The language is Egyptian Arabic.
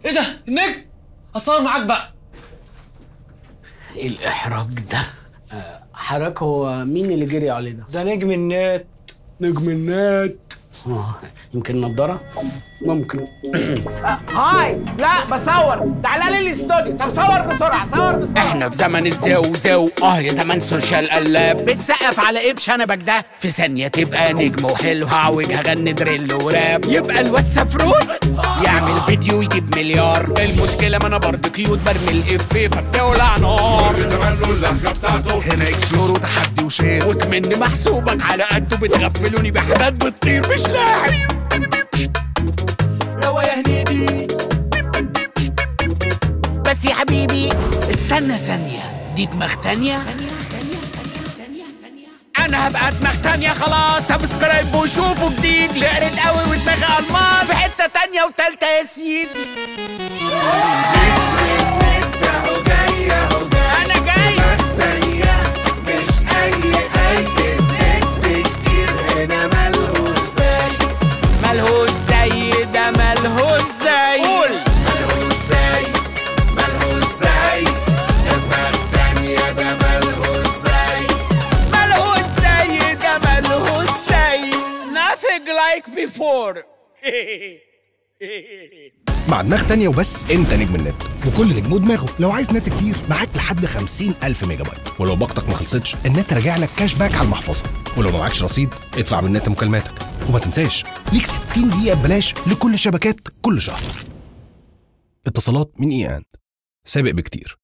ايه ده النجم هتصور معاك بقى ايه الاحراج ده حضرتك هو مين اللي جري عليه ده ده نجم النت نجم النت آه، يمكن نضاره ممكن هاي لا بصور تعالى لي الاستوديو طب صور بسرعه صور بسرعه احنا في زمن الزو زو اه يا زمن سوشيال قلاب بتسقف على ايه بشنبك ده في ثانية تبقى نجم وحلو هعوج هغني دريل وراب يبقى الواتساب روت يعمل فيديو يجيب مليار المشكلة ما انا برضه كيوت برمي الافيه فبتولع نار كل زمان له اللهجة بتاعته هنا اكسبلور وتحدي وشير وكمان محسوبك على قده بتغفلوني بحاجات بتطير مش لاحق روا يا هنيدي بس يا حبيبي استنى ثانية دي دماغ تانية انا هبقى دماغ تانية خلاص سبسكرايب وشوفوا جديد لقريت قوي ودماغي المار في حتة تانية وتالتة يا سيدي انا جاي مش اي اي نت كتير هنا ملهوش زي ملهوش زي ده ملهوش زي قول ملهوش زي ملهوش زي دماغ تانية ده ملهوش زي ملهوش زي ده ملهوش زي nothing like before مع دماغ تانية وبس انت نجم النت وكل نجم ودماغه لو عايز نت كتير معاك لحد 50 ألف ميجا بايت ولو باقتك ما خلصتش النت راجع لك كاش باك على المحفظة ولو ما معكش رصيد ادفع بالنت مكالماتك وما تنساش ليك 60 دقيقة ببلاش لكل شبكات كل شهر اتصالات من اي ان سابق بكتير